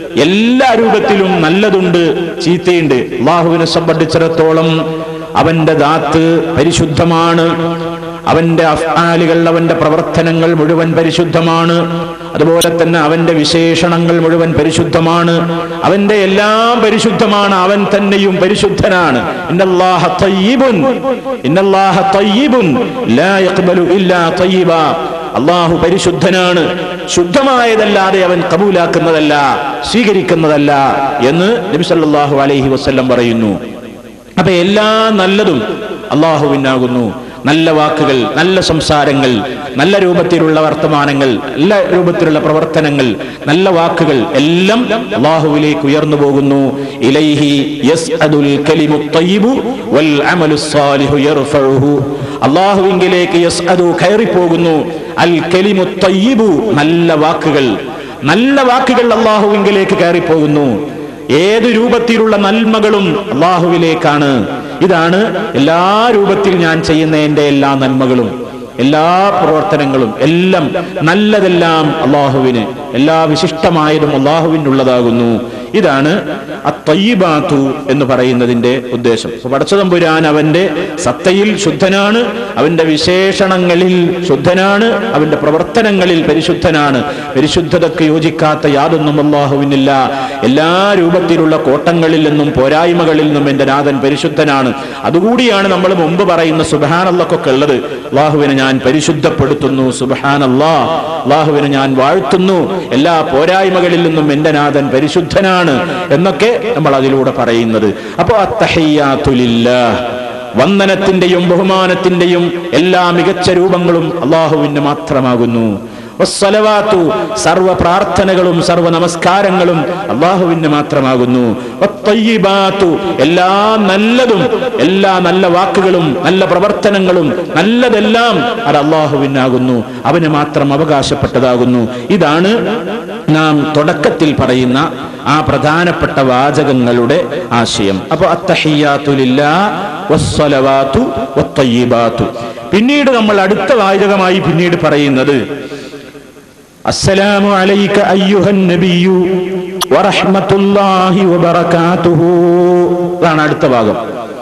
എല്ലാ രൂപത്തിലും നല്ലതുണ്ട് ചീത്തയുണ്ട് അള്ളാഹുവിനെ സംബന്ധിച്ചിടത്തോളം അവന്റെ ദാത്ത് പരിശുദ്ധമാണ് അവന്റെ അഫ്ആലുകൾ അവന്റെ പ്രവർത്തനങ്ങൾ മുഴുവൻ പരിശുദ്ധമാണ് അതുപോലെ തന്നെ അവന്റെ വിശേഷണങ്ങൾ മുഴുവൻ പരിശുദ്ധമാണ് അവന്റെ എല്ലാം പരിശുദ്ധമാണ് അവൻ തന്നെയും പരിശുദ്ധനാണ് ഇന്നല്ലാഹ തയ്യിബുൻ ഇന്നല്ലാഹ തയ്യിബുൻ ലാ യഖ്ബലു ഇല്ലാ തയ്യിബ അള്ളാഹു പരിശുദ്ധനാണ് ശുദ്ധമായതല്ലാതെ അവൻ കബൂലാക്കുന്നതല്ല സ്വീകരിക്കുന്നതല്ല എന്ന് നബി സല്ലല്ലാഹു അലൈഹി വസല്ലം പറയുന്നു അപ്പൊ എല്ലാ നല്ലതും അള്ളാഹുവിനാകുന്നു നല്ല വാക്കുകൾ നല്ല സംസാരങ്ങൾ നല്ല രൂപത്തിലുള്ള വർത്തമാനങ്ങൾ നല്ല രൂപത്തിലുള്ള പ്രവർത്തനങ്ങൾ നല്ല വാക്കുകൾ എല്ലാം അള്ളാഹുവിലേക്ക് ഉയർന്നു പോകുന്നു ഇലൈഹി യസ്അദുൽ കലിമു ത്വയ്യിബു വൽ അമലു സ്സാലിഹു യർഫഉഹു അള്ളാഹുവിങ്കിലേക്ക് യസ്അദു കയറിപ്പോകുന്നു അൽ കലിമു ത്വയ്യിബു നല്ല വാക്കുകൾ നല്ല വാക്കുകൾ അള്ളാഹുവിങ്കിലേക്ക് കയറിപ്പോകുന്നു ഏത് രൂപത്തിലുള്ള നന്മകളും അള്ളാഹുവിലേക്കാണ് ഇതാണ് എല്ലാ രൂപത്തിൽ ഞാൻ ചെയ്യുന്ന എൻ്റെ എല്ലാ നന്മകളും എല്ലാ പ്രവർത്തനങ്ങളും എല്ലാം നല്ലതെല്ലാം അള്ളാഹുവിന് എല്ലാ വിശിഷ്ടമായതും അള്ളാഹുവിനുള്ളതാകുന്നു ഇതാണ് അത്തയ്യബാത്തു എന്ന് പറയുന്നതിന്റെ ഉദ്ദേശം അപ്പൊ പടച്ചതമ്പുരാൻ അവന്റെ സത്തയിൽ ശുദ്ധനാണ് അവന്റെ വിശേഷണങ്ങളിൽ ശുദ്ധനാണ് അവന്റെ പ്രവർത്തനങ്ങളിൽ പരിശുദ്ധനാണ് പരിശുദ്ധതയ്ക്ക് യോജിക്കാത്ത യാതൊന്നും അള്ളാഹുവിനില്ല എല്ലാ രൂപത്തിലുള്ള കോട്ടങ്ങളിൽ നിന്നും പോരായ്മകളിൽ നിന്നും എന്റെ നാഥൻ പരിശുദ്ധനാണ് അതുകൂടിയാണ് നമ്മൾ മുമ്പ് പറയുന്ന സുബാനല്ലക്കൊക്കെ ഉള്ളത് അള്ളാഹുവിനെ ഞാൻ പരിശുദ്ധപ്പെടുത്തുന്നു സുബാനല്ലാ അള്ളാഹുവിനെ ഞാൻ വാഴ്ത്തുന്നു എല്ലാ പോരായ്മകളിൽ നിന്നും എന്റെ നാഥൻ പരിശുദ്ധനാണ് എന്നൊക്കെ നമ്മൾ അതിലൂടെ പറയുന്നത് അപ്പോ അത്തഹയ്യാത്തുലില്ല വന്ദനത്തിന്റെയും ബഹുമാനത്തിന്റെയും എല്ലാ മികച്ച രൂപങ്ങളും അള്ളാഹുവിന് മാത്രമാകുന്നു വസ്സലവാത്തു സർവ പ്രാർത്ഥനകളും സർവ നമസ്കാരങ്ങളും അള്ളാഹുവിന് മാത്രമാകുന്നു വത്തയ്യിബാത്തു എല്ലാ നല്ലതും എല്ലാ നല്ല വാക്കുകളും നല്ല പ്രവർത്തനങ്ങളും നല്ലതെല്ലാം അത് അള്ളാഹുവിനാകുന്നു അവന് മാത്രം അവകാശപ്പെട്ടതാകുന്നു ഇതാണ് നാം തുടക്കത്തിൽ പറയുന്ന ആ പ്രധാനപ്പെട്ട വാചകങ്ങളുടെ ആശയം അപ്പൊ അത്തഹിയാത്തുലില്ല വസ്സലവാത്തു വത്തയ്യിബാത്തു പിന്നീട് നമ്മൾ അടുത്ത വാചകമായി പിന്നീട് പറയുന്നത് അസ്സലാമു അലൈക അയ്യുഹൻ നബിയു വറഹ്മത്തുള്ളാഹി വബറകാതുഹു അതാണ് അടുത്ത ഭാഗം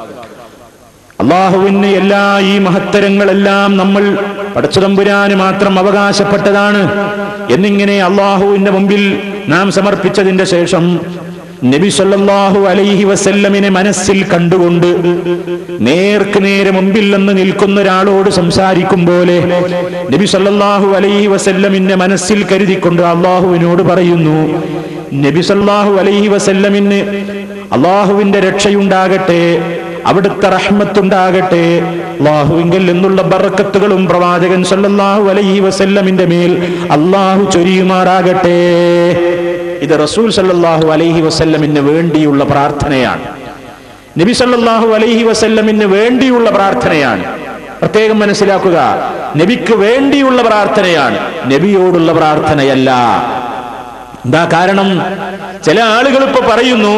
അള്ളാഹുവിന് എല്ലാ ഈ മഹത്തരങ്ങളെല്ലാം നമ്മൾ പടച്ചുതമ്പുരാന് മാത്രം അവകാശപ്പെട്ടതാണ് എന്നിങ്ങനെ അള്ളാഹുവിന്റെ മുമ്പിൽ നാം സമർപ്പിച്ചതിന്റെ ശേഷം നബി സല്ലല്ലാഹു അലൈഹി വസല്ലമിനെ മനസ്സിൽ കണ്ടുകൊണ്ട് നേർക്ക് നേരെ മുമ്പിൽ നിന്ന് നിൽക്കുന്ന ഒരാളോട് സംസാരിക്കും പോലെ നബി സല്ലല്ലാഹു അലൈഹി വസല്ലമിനെ മനസ്സിൽ കരുതിക്കൊണ്ട് അള്ളാഹുവിനോട് പറയുന്നു നബി സല്ലല്ലാഹു അലൈഹി വസല്ലമിന് അള്ളാഹുവിന്റെ രക്ഷയുണ്ടാകട്ടെ അവിടുത്തെ റഹ്മത്തുണ്ടാകട്ടെ അള്ളാഹുവിങ്കിൽ നിന്നുള്ള ബറക്കത്തുകളും പ്രവാചകൻ സല്ലല്ലാഹു അലൈഹി വസല്ലമിന്റെ മേൽ അള്ളാഹു ചൊരിയുമാറാകട്ടെ ഇത് റസൂൽ സല്ലല്ലാഹു അലൈഹി വസല്ലമിന് വേണ്ടിയുള്ള പ്രാർത്ഥനയാണ് നബി സല്ലല്ലാഹു അലൈഹി വസല്ലമിന് വേണ്ടിയുള്ള പ്രാർത്ഥനയാണ് പ്രത്യേകം മനസ്സിലാക്കുക നബിക്ക് വേണ്ടിയുള്ള പ്രാർത്ഥനയാണ് നബിയോടുള്ള പ്രാർത്ഥനയല്ല എന്താ കാരണം ചില ആളുകൾ ഇപ്പൊ പറയുന്നു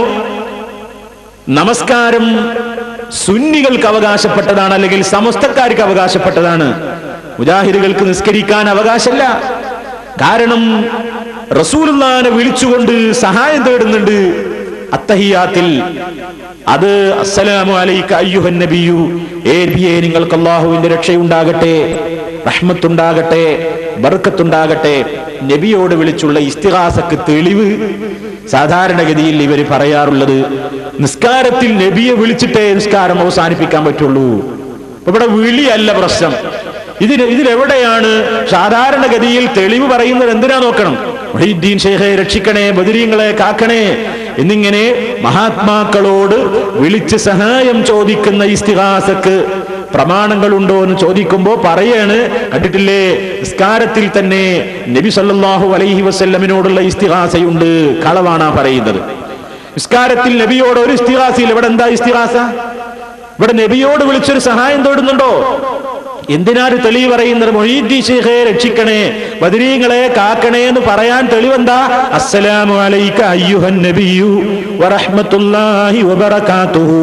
നമസ്കാരം സുന്നികൾക്ക് അവകാശപ്പെട്ടതാണ് അല്ലെങ്കിൽ സമസ്തക്കാർക്ക് അവകാശപ്പെട്ടതാണ് മുജാഹിദുകൾക്ക് നിസ്കരിക്കാൻ അവകാശമല്ല കാരണം റസൂലുള്ളാനെ വിളിച്ചുകൊണ്ട് സഹായം തേടുന്നുണ്ട് അത്തഹിയാത്തിൽ അത് അസ്സലാമു അലൈക അയ്യുഹൻ നബിയു ഏ നബിയേ നിങ്ങൾക്ക് അള്ളാഹുവിന്റെ രക്ഷയുണ്ടാകട്ടെ റഹ്മത്തുണ്ടാകട്ടെ ബർക്കത്തുണ്ടാകട്ടെ നബിയോട് വിളിച്ചുള്ള ഇസ്തിഹാസക്ക് തെളിവ് സാധാരണഗതിയിൽ ഇവർ പറയാറുള്ളത് നിസ്കാരത്തിൽ നബിയെ വിളിച്ചിട്ടേ നിസ്കാരം അവസാനിപ്പിക്കാൻ പറ്റുള്ളൂ അപ്പൊ ഇവിടെ വിളിയല്ല പ്രശ്നം ഇതിന് ഇതിലെവിടെയാണ് സാധാരണഗതിയിൽ തെളിവ് പറയുന്നത് എന്തിനാ നോക്കണം മുഹീദ്ദീൻ ഷെയ്ഖെ രക്ഷിക്കണേ ബദിരീങ്ങളെ കാക്കണേ എന്നിങ്ങനെ മഹാത്മാക്കളോട് വിളിച്ച് സഹായം ചോദിക്കുന്ന ഇസ്തിഹാസക്ക് പ്രമാണങ്ങളുണ്ടോ എന്ന് ചോദിക്കുമ്പോ പറയാണ് കണ്ടിട്ടില്ലേ നിസ്കാരത്തിൽ തന്നെ നബി സല്ലല്ലാഹു അലൈഹി വസല്ലമിനോടുള്ള ഇസ്തിഹാസയുണ്ട് കളവാണ് പറയുന്നത് നിസ്കാരത്തിൽ നബിയോട് ഒരു ഇസ്തിഹാസയിൽ ഇവിടെ എന്താ ഇസ്തിഹാസ ഇവിടെ നബിയോട് വിളിച്ചൊരു സഹായം തേടുന്നുണ്ടോ എന്തിനാണ് തെളിവ് പറയുന്നത് മൊഹീദ്ദീൻ ശേഖെ രക്ഷിക്കണേ ബദരീങ്ങളെ കാക്കണേ എന്ന് പറയാൻ തെളിവെന്താ അസ്സലാമു അലൈക അയ്യുഹൻ നബിയു വറഹ്മത്തുള്ളാഹി വബറകാതുഹു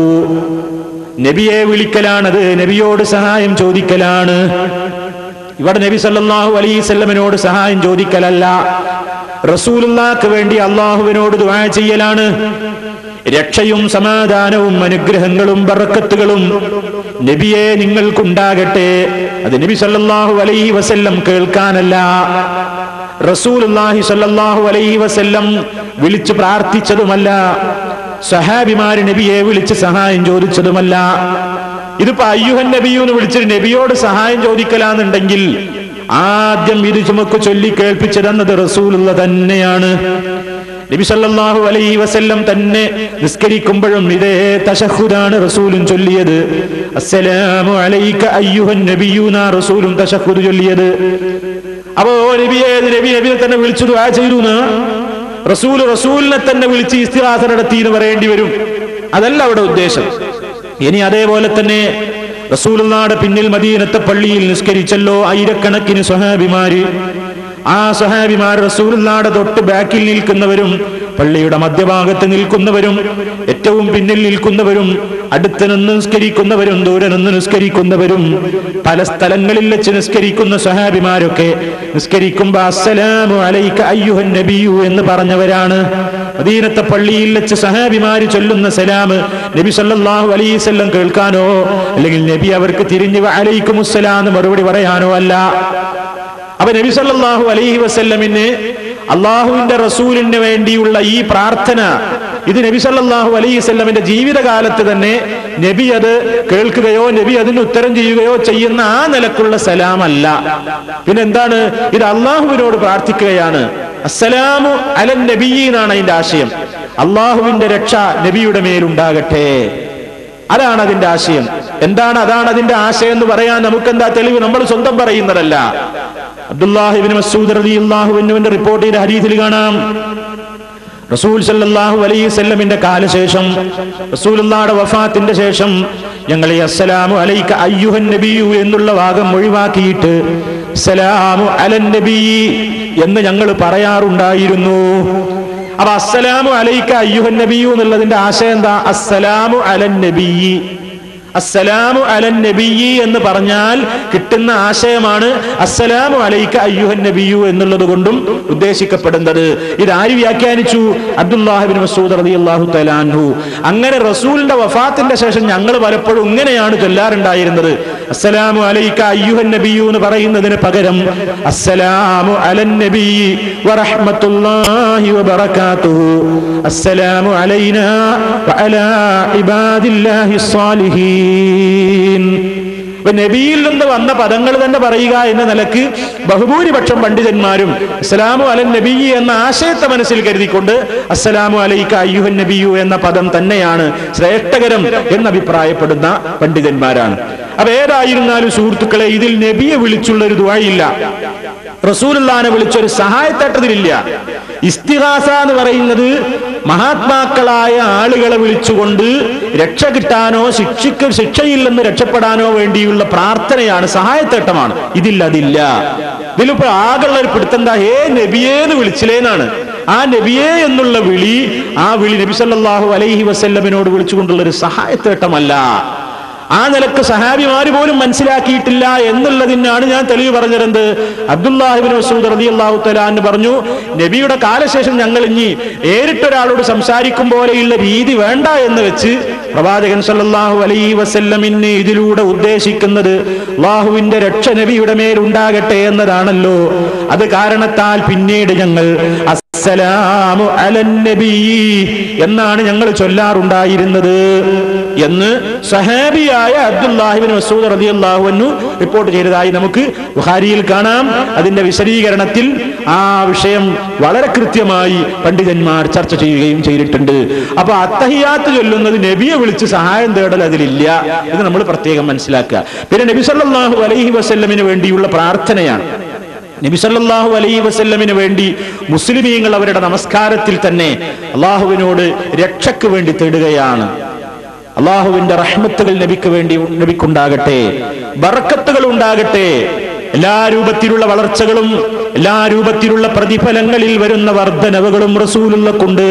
നബിയെ വിളിക്കലാണത് നബിയോട് സഹായം ചോദിക്കലാണ് ഇവിടെ നബി സല്ലല്ലാഹു അലൈഹി വസല്ലമയോട് സഹായം ചോദിക്കലല്ല റസൂലുള്ളാക്ക് വേണ്ടി അള്ളാഹുവിനോട് ദുആ ചെയ്യലാണ് രക്ഷയും സമാധാനവും അനുഗ്രഹങ്ങളും ബറക്കത്തുകളും നബിയെ നിങ്ങൾക്കുണ്ടാകട്ടെ അത് നബി സല്ലല്ലാഹു അലൈഹി വസല്ലം കേൾക്കാനല്ല റസൂലുള്ളാഹി സല്ലല്ലാഹു അലൈഹി വസല്ലം വിളിച്ചു പ്രാർത്ഥിച്ചതുമല്ല സഹാബിമാര് നബിയെ വിളിച്ച് സഹായം ചോദിച്ചതുമല്ല ഇതിപ്പോ അയ്യുഹൻ നബിയു എന്ന് വിളിച്ചിട്ട് നബിയോട് സഹായം ചോദിക്കലാന്നുണ്ടെങ്കിൽ ആദ്യം ഇത് ചുമക്ക് ചൊല്ലി കേൾപ്പിച്ചു തന്നത് റസൂലുള്ള തന്നെയാണ് നബി സല്ലല്ലാഹു അലൈഹി വസല്ലം തന്നെ നിസ്കരിക്കുമ്പോഴും ഇതേ തശഹുദാണ് റസൂലും ചൊല്ലിയത് അസ്സലാമു അലൈക അയ്യുഹൻ നബിയൂന റസൂലും തശഹുദ് ചൊല്ലിയത് അപ്പോ നബിയെ ഇത് നബി നബിയെ തന്നെ വിളിച്ചു ദുആ ചെയ്തു എന്ന് റസൂൽ റസൂലിനെ തന്നെ വിളിച്ച് ഇസ്തിഹാസ നടത്തി എന്ന് പറയേണ്ടി വരും അതല്ല അവിടെ ഉദ്ദേശം ഇനി അതേപോലെ തന്നെ റസൂലുള്ളാടെ പിന്നിൽ മദീനത്തെ പള്ളിയിൽ നിസ്കരിച്ചല്ലോ ആയിരക്കണക്കിന് സ്വഹാബിമാര് ആ സഹാബിമാർ റസൂലുള്ളാടെ തൊട്ട് ബാക്കിൽ നിൽക്കുന്നവരും പള്ളിയുടെ മധ്യഭാഗത്ത് നിൽക്കുന്നവരും ഏറ്റവും പിന്നിൽ നിൽക്കുന്നവരും അടുത്ത് നിന്ന് നിസ്കരിക്കുന്നവരും ദൂരെ നിന്ന് നിസ്കരിക്കുന്നവരും പല സ്ഥലങ്ങളിൽ വെച്ച് നിസ്കരിക്കുന്ന സഹാബിമാരൊക്കെ നിസ്കരിക്കുമ്പോ അസ്സലാമു അലൈക അയ്യുഹൻ നബിയു എന്ന് പറഞ്ഞവരാണ് മദീനത്തെ പള്ളിയിൽ വെച്ച് സഹാബിമാര് ചൊല്ലുന്ന സലാം നബി സല്ലല്ലാഹു അലൈഹി വസല്ലം കേൾക്കാനോ അല്ലെങ്കിൽ നബി അവർക്ക് തിരിഞ്ഞ് അലൈക്കുമുസ്സലാം എന്ന് മറുപടി പറയാനോ അല്ല അപ്പൊ നബി സല്ലല്ലാഹു അലൈഹി വസല്ലമിന് അള്ളാഹുവിന്റെ റസൂലിന് വേണ്ടിയുള്ള ഈ പ്രാർത്ഥന ഇത് നബി സല്ലല്ലാഹു അലൈഹി വസല്ലമിന്റെ ജീവിതകാലത്ത് തന്നെ നബി അത് കേൾക്കുകയോ നബി അതിന് ഉത്തരം ചെയ്യുകയോ ചെയ്യുന്ന ആ നിലക്കുള്ള സലാമല്ല പിന്നെ എന്താണ് ഇത് അള്ളാഹുവിനോട് പ്രാർത്ഥിക്കുകയാണ് അസ്സലാമു അലൻ നബി എന്നാണ് അതിന്റെ ആശയം അള്ളാഹുവിന്റെ രക്ഷ നബിയുടെ മേലുണ്ടാകട്ടെ അതാണ് അതിന്റെ ആശയം എന്താണ് അതാണ് അതിന്റെ ആശയം എന്ന് പറയാൻ നമുക്ക് എന്താ തെളിവ് നമ്മൾ സ്വന്തം പറയുന്നതല്ല അബ്ദുല്ലാഹിബിൻ മസൂദ് റളിയല്ലാഹുവിന്റെ റിപ്പോർട്ട് ചെയ്ത ഹദീസിൽ കാണാം റസൂൽ സല്ലല്ലാഹു അലൈഹി വസല്ലമിന്റെ കാലശേഷം റസൂലുള്ളാഹിയുടെ വഫാത്തിന്റെ ശേഷം ഞങ്ങൾ ഈ അസ്സലാമു അലൈക അയ്യുഹൻ നബിയു എന്നുള്ള ഭാഗം ഒഴിവാക്കിയിട്ട് സലാമു അലൻ നബി എന്ന് ഞങ്ങൾ പറയാറുണ്ടായിരുന്നു അപ്പൊ അസ്സലാമു അലൈക അയ്യുഹൻ നബിയു എന്നുള്ളതിന്റെ ആശയം എന്താ അസ്സലാമു അലൻ നബി അസ്സലാമു അലൻ നബിയി എന്ന് പറഞ്ഞാൽ കിട്ടുന്ന ആശയമാണ് അസ്സലാമു അലൈക അയ്യുഹൻ നബിയു എന്നുള്ളത് കൊണ്ടും ഉദ്ദേശിക്കപ്പെടുന്നത് ഇത് ആര് വ്യാഖ്യാനിച്ചു അബ്ദുല്ലാഹിബിൻ മസൂദ് റളിയല്ലാഹു തആലാൻഹു അങ്ങനെ റസൂലിന്റെ വഫാത്തിന്റെ ശേഷം ഞങ്ങൾ പലപ്പോഴും ഇങ്ങനെയാണ് ചൊല്ലാറുണ്ടായിരുന്നത് അസ്സലാമു അലൈക അയ്യുഹൻ നബിയു എന്ന് പറയുന്നതിന് പകരം അസ്സലാമു അലൻ നബി വറഹ്മത്തുള്ളാഹി വബറകാതുഹു അസ്സലാമു അലൈനാ വഅലാ ഇബാദില്ലാഹി സ്വാലിഹീൻ അപ്പൊ നബിയിൽ നിന്ന് വന്ന പദങ്ങൾ തന്നെ പറയുക എന്ന നിലക്ക് ബഹുഭൂരിപക്ഷം പണ്ഡിതന്മാരും അസ്സലാമു അലൻ നബി എന്ന ആശയത്തെ മനസ്സിൽ കരുതിക്കൊണ്ട് അസ്സലാമു അലൈക അയ്യുഹൻ നബിയു എന്ന പദം തന്നെയാണ് ശ്രേഷ്ഠകരം എന്ന് അഭിപ്രായപ്പെടുന്ന പണ്ഡിതന്മാരാണ് അപ്പൊ ഏതായിരുന്നാലും സുഹൃത്തുക്കളെ ഇതിൽ നബിയെ വിളിച്ചുള്ള ഒരു ദുആയില്ല റസൂലുള്ളാനെ വിളിച്ചൊരു സഹായത്തേട്ടതിലില്ല ഇസ്തിഹാസ എന്ന് പറയുന്നത് മഹാത്മാക്കളായ ആളുകളെ വിളിച്ചുകൊണ്ട് രക്ഷ കിട്ടാനോ ശിക്ഷയ്ക്ക് ശിക്ഷയിൽ നിന്ന് രക്ഷപ്പെടാനോ വേണ്ടിയുള്ള പ്രാർത്ഥനയാണ് സഹായത്തേട്ടമാണ് ഇതില്ല അതില്ല ഇതിലിപ്പോ ആകെയുള്ള ഒരു പിടുത്തം എന്താ ഹേ നബിയേന്ന് വിളിച്ചില്ലേന്നാണ് ആ നബിയേ എന്നുള്ള വിളി ആ വിളി നബി സല്ലല്ലാഹു അലൈഹി വസല്ലമിനോട് വിളിച്ചുകൊണ്ടുള്ള ഒരു സഹായത്തേട്ടമല്ല ആ നിലക്ക് സഹാബിമാര് പോലും മനസ്സിലാക്കിയിട്ടില്ല എന്നുള്ളതിനാണ് ഞാൻ തെളിവ് പറഞ്ഞിരുന്നത് അബ്ദുല്ലാഹിബിൻ മസൂദ് റളിയല്ലാഹു തആല എന്ന് പറഞ്ഞു നബിയുടെ കാലശേഷം ഞങ്ങൾ ഇനി നേരിട്ടൊരാളോട് സംസാരിക്കും പോലെയുള്ള രീതി വേണ്ട എന്ന് വെച്ച് പ്രവാചകൻ സല്ലല്ലാഹു അലൈഹി വസല്ലമിന് ഇതിലൂടെ ഉദ്ദേശിക്കുന്നത് അള്ളാഹുവിന്റെ രക്ഷ നബിയുടെ മേൽ ഉണ്ടാകട്ടെ എന്നതാണല്ലോ അത് കാരണത്താൽ പിന്നീട് ഞങ്ങൾ അസ്സലാമു അലൻ നബി എന്നാണ് ഞങ്ങൾ ചൊല്ലാറുണ്ടായിരുന്നത് എന്ന് സഹാബിയായ അബ്ദുല്ലാഹിബിൻ മസൂദ് റളിയല്ലാഹു അൻഹു റിപ്പോർട്ട് ചെയ്തതായി നമുക്ക് ബുഖാരിയിൽ കാണാം അതിന്റെ വിശദീകരണത്തിൽ ആ വിഷയം വളരെ കൃത്യമായി പണ്ഡിതന്മാർ ചർച്ച ചെയ്യുകയും ചെയ്തിട്ടുണ്ട് അപ്പൊ അത്തഹിയാത്ത് ചൊല്ലുന്നത് നബിയെ വിളിച്ച് സഹായം തേടൽ അതിലില്ല ഇത് നമ്മൾ പ്രത്യേകം മനസ്സിലാക്കുക പിന്നെ നബി സല്ലല്ലാഹു അലൈഹി വസല്ലമിന് വേണ്ടിയുള്ള പ്രാർത്ഥനയാണ് നബി സല്ലല്ലാഹു അലൈഹി വസല്ലമിന് വേണ്ടി മുസ്ലിമീങ്ങൾ അവരുടെ നമസ്കാരത്തിൽ തന്നെ അള്ളാഹുവിനോട് രക്ഷയ്ക്ക് വേണ്ടി തേടുകയാണ് അള്ളാഹുവിന്റെ റഹ്മത്തുകൾ നബിക്ക് വേണ്ടി നബിക്കുണ്ടാകട്ടെ ബറക്കത്തുകൾ ഉണ്ടാകട്ടെ എല്ലാ രൂപത്തിലുള്ള വളർച്ചകളും എല്ലാ രൂപത്തിലുള്ള പ്രതിഫലങ്ങളിൽ വരുന്ന വർധനവുകളും റസൂലുള്ളക്കുണ്ട്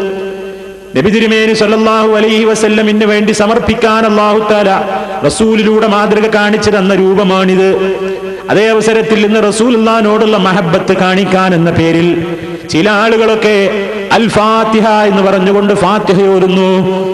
നബി തിരുമേനി സല്ലല്ലാഹു അലൈഹി വസല്ലമിന് വേണ്ടി സമർപ്പിക്കാൻ അല്ലാഹു തആല റസൂലിലൂടെ മാതൃക കാണിച്ചു തന്ന രൂപമാണിത് അതേ അവസരത്തിൽ ഇന്ന് റസൂലുള്ളാഹിനോടുള്ള മഹബത്ത് കാണിക്കാൻ എന്ന പേരിൽ ചില ആളുകളൊക്കെ അൽ ഫാത്തിഹ എന്ന് പറഞ്ഞുകൊണ്ട് ഫാത്തിഹ ഓരുന്നു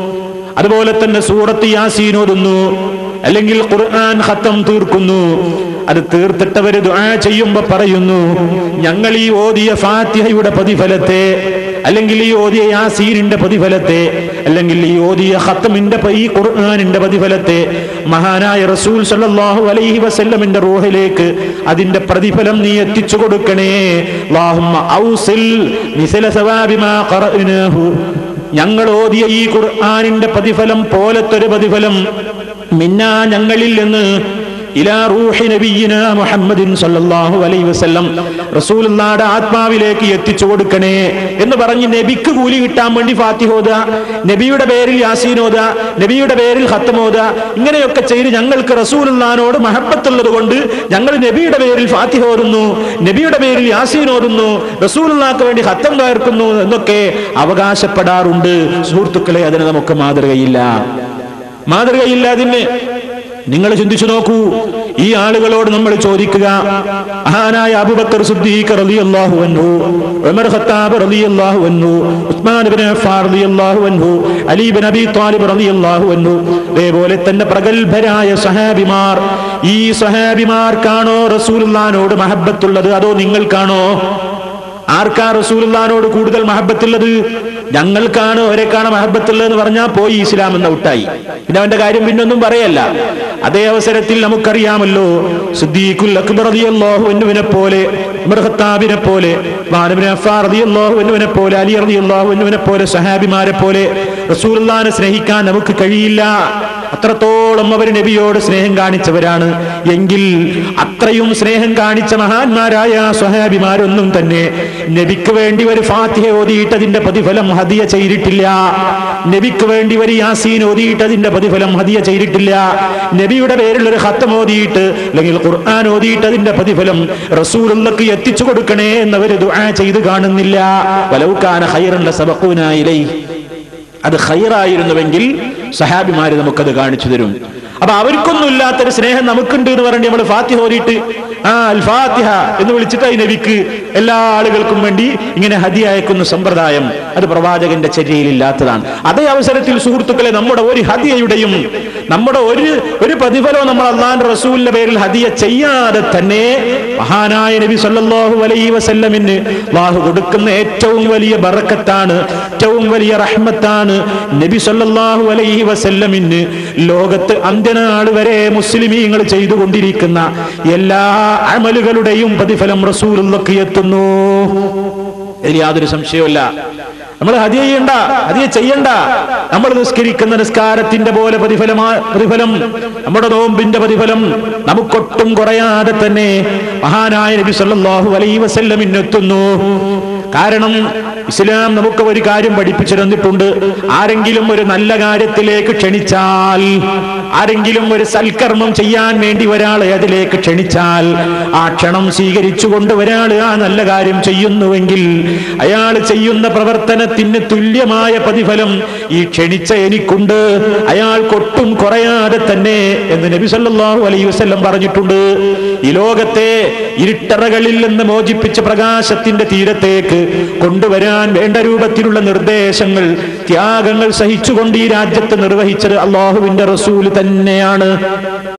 അതുപോലെ തന്നെ സൂറത്ത് യാസീൻ ഓതുന്നു അല്ലെങ്കിൽ ഖുർആൻ ഖത്തം തീർക്കുന്നു അത് തീർത്തിട്ടവര് ദുആ ചെയ്യുമ്പോ പറയുന്നു ഞങ്ങൾ ഈ ഓതിയ ഫാത്തിഹയുടെ പ്രതിഫലത്തെ അല്ലെങ്കിൽ ഈ ഓതിയ യാസീനിന്റെ പ്രതിഫലത്തെ അല്ലെങ്കിൽ ഈ ഓതിയ ഖത്തമിന്റെ ഈ ഖുർആനിന്റെ പ്രതിഫലത്തെ മഹാനായ റസൂൽ സല്ലല്ലാഹു അലൈഹി വസല്ലമിന്റെ റൂഹിലേക്ക് അതിന്റെ പ്രതിഫലം നീ എത്തിച്ചു കൊടുക്കണേ അല്ലാഹുമ്മ ഔസിൽ മിസല സവാബി മാ ഖറഅനാഹു ഞങ്ങൾ ഓതിയ ഈ ഖുർആനിന്റെ പ്രതിഫലം പോലത്തൊരു പ്രതിഫലം മിന്നാ ഞങ്ങളിൽ നിന്ന് ഇലാ റൂഹി നബിയിന മുഹമ്മദിൻ സല്ലല്ലാഹു അലൈഹി വസല്ലം റസൂലുള്ളാഹിയുടെ ആത്മാവിലേക്ക് എത്തിച്ചു കൊടുക്കണേ എന്ന് പറഞ്ഞ് നബിക്ക് കൂലി കിട്ടാൻ വേണ്ടി ഫാത്തിഹ ഓതുക നബിയുടെ പേരിൽ യാസീൻ ഓതുക നബിയുടെ പേരിൽ ഖത്തം ഓതുക ഇങ്ങനെയൊക്കെ ചെയ്ത് ഞങ്ങൾക്ക് റസൂലുള്ളാഹിനോട് മഹബത്തുള്ളത് കൊണ്ട് ഞങ്ങൾ നബിയുടെ പേരിൽ ഫാത്തിഹ ഓതുന്നു നബിയുടെ പേരിൽ യാസീൻ ഓതുന്നു റസൂലുള്ളാഹിക്ക് വേണ്ടി ഖത്തം കയർക്കുന്നു എന്നൊക്കെ അവകാശപ്പെടാറുണ്ട് സുഹൃത്തുക്കളെ അതിന് നമുക്ക് മാതൃകയില്ല മാതൃകയില്ല അതിന് നിങ്ങൾ ചിന്തിച്ചു നോക്കൂ ഈ ആളുകളോട് നമ്മൾ ചോദിക്കുക മഹാനായ അബൂബക്കർ സിദ്ദീഖ് റളിയല്ലാഹു അൻഹു ഉമർ ഖത്താബ് റളിയല്ലാഹു അൻഹു ഉസ്മാൻ ഇബ്നു അഫ്ഫാൻ റളിയല്ലാഹു അൻഹു അലി ഇബ്നു അബി ത്വാലിബ് റളിയല്ലാഹു അൻഹു അതേപോലെ തന്നെ പ്രഗത്ഭരായ സഹാബിമാർ ഈ സഹാബിമാർക്കാണോ റസൂലുള്ളാഹിനോട് മഹബത്തുള്ളത് അതോ നിങ്ങൾക്കാണോ ആർക്കാ റസൂലുള്ളാഹിനോട് കൂടുതൽ മഹബത്തുള്ളത് ഞങ്ങൾക്കാണ് ഒരേക്കാണ് മഹബത്തുള്ളത് എന്ന് പറഞ്ഞാൽ പോയി ഇസ്ലാം എന്ന ഔട്ടായി പിന്നെ അവന്റെ കാര്യം പിന്നൊന്നും പറയല്ല അതേ അവസരത്തിൽ നമുക്കറിയാമല്ലോ സിദ്ദീഖുൽ അക്ബർ റളിയല്ലാഹു അൻഹുവിനെ പോലെ ഉമർ ഖത്താബിനെ പോലെ ഉസ്മാൻ ഇബ്നു അഫ്ഫാൻ റളിയല്ലാഹു അൻഹുവിനെ പോലെ അലി റളിയല്ലാഹു അൻഹുവിനെ പോലെ സഹാബിമാരെ പോലെ റസൂലുള്ളാഹിനെ സ്നേഹിക്കാൻ നമുക്ക് കഴിയില്ല അത്രത്തോളം അവർ നബിയോട് സ്നേഹം കാണിച്ചവരാണ് എങ്കിൽ അത്രയും സ്നേഹം കാണിച്ച മഹാന്മാരായ സ്വഹാബിമാരൊന്നും തന്നെ നബിക്ക് വേണ്ടി ഒരു ഫാത്തിഹ ഓതിയിട്ടതിന്റെ പ്രതിഫലം ഹദിയ ചെയ്തിട്ടില്ല നബിക്ക് വേണ്ടി ഒരു യാസീൻ ഓതിയിട്ടതിന്റെ പ്രതിഫലം ഹദിയ ചെയ്തിട്ടില്ല നബിയുടെ പേരിൽ ഒരു ഹത്തം ഓതിയിട്ട് അല്ലെങ്കിൽ ഖുർആൻ ഓതിയിട്ടതിന്റെ പ്രതിഫലം റസൂലുള്ളക്ക് എത്തിച്ചു കൊടുക്കണേ എന്നവർ ദുആ ചെയ്ത് കാണുന്നില്ല വലൗകാന ഖൈറൻ ലസബഖൂനാ ഇലൈഹി അത് ഖൈറായിരുന്നുവെങ്കിൽ സഹാബിമാര് നമുക്കത് കാണിച്ചു തരും അപ്പൊ അവർക്കൊന്നും ഇല്ലാത്തൊരു സ്നേഹം നമുക്കുണ്ട് എന്ന് പറഞ്ഞ് നമ്മൾ ഫാത്തിഹ ഓതിയിട്ട് ആ അൽ ഫാത്തിഹ എന്ന് വിളിച്ചിട്ട് ഈ നബിക്ക് എല്ലാ ആളുകൾക്കും വേണ്ടി ഇങ്ങനെ ഹദി അയക്കുന്ന സമ്പ്രദായം അത് പ്രവാചകന്റെ ചര്യയിലില്ലാത്തതാണ് അതേ അവസരത്തിൽ സുഹൃത്തുക്കളെ നമ്മുടെ ഒരു ഹദിയയുടെയും നമ്മുടെ ഒരു ഒരു പ്രതിഫലവും നമ്മൾ അള്ളാന്റെ റസൂലിന്റെ പേരിൽ ഹദിയ ചെയ്യാതെ തന്നെ മഹാനായ നബി സല്ലല്ലാഹു അലൈഹി വസല്ലമിന് അള്ളാഹു കൊടുക്കുന്ന ഏറ്റവും വലിയ ബറക്കത്താണ് ഏറ്റവും വലിയ റഹ്മത്താണ് നബി സല്ലല്ലാഹു അലൈഹി വസല്ലമിന് ലോകത്ത് അന്ത്യനാൾ വരെ മുസ്ലിമീങ്ങൾ ചെയ്തുകൊണ്ടിരിക്കുന്ന എല്ലാ അമലുകളുടെയും പ്രതിഫലം റസൂലുള്ളക്ക് എത്തുന്നു ഇതിൽ യാതൊരു സംശയവുമില്ല നമ്മൾ ഹദിയ ചെയ്യണ്ട ഹദിയ ചെയ്യണ്ട നമ്മൾ നിസ്കരിക്കുന്ന നിസ്കാരത്തിന്റെ പോലെ പ്രതിഫലമാ പ്രതിഫലം നമ്മുടെ നോമ്പിന്റെ പ്രതിഫലം നമുക്കൊട്ടും കുറയാതെ തന്നെ മഹാനായ നബി സല്ലല്ലാഹു അലൈഹി വസല്ലമിനെത്തുന്നു കാരണം ഇസ്ലാം നമുക്ക് ഒരു കാര്യം പഠിപ്പിച്ചു തന്നിട്ടുണ്ട് ആരെങ്കിലും ഒരു നല്ല കാര്യത്തിലേക്ക് ക്ഷണിച്ചാൽ ആരെങ്കിലും ഒരു സൽക്കർമ്മം ചെയ്യാൻ വേണ്ടി ഒരാളെ അതിലേക്ക് ക്ഷണിച്ചാൽ ആ ക്ഷണം സ്വീകരിച്ചുകൊണ്ട് ഒരാൾ ആ നല്ല കാര്യം ചെയ്യുന്നുവെങ്കിൽ അയാൾ ചെയ്യുന്ന പ്രവർത്തനത്തിന് തുല്യമായ പ്രതിഫലം ഈ ക്ഷണിച്ച എനിക്കുണ്ട് അയാൾക്കൊട്ടും കുറയാതെ തന്നെ എന്ന് നബി സല്ലല്ലാഹു അലൈഹി വസല്ലം പറഞ്ഞിട്ടുണ്ട് ഈ ലോകത്തെ ഇരുട്ടറകളിൽ നിന്ന് മോചിപ്പിച്ച പ്രകാശത്തിന്റെ തീരത്തേക്ക് കൊണ്ടുവരാൻ വേണ്ട രൂപത്തിലുള്ള നിർദ്ദേശങ്ങൾ ത്യാഗങ്ങൾ സഹിച്ചുകൊണ്ട് ഈ രാജ്യത്ത് നിർവഹിച്ചത് അള്ളാഹുവിന്റെ റസൂൽ തന്നെയാണ്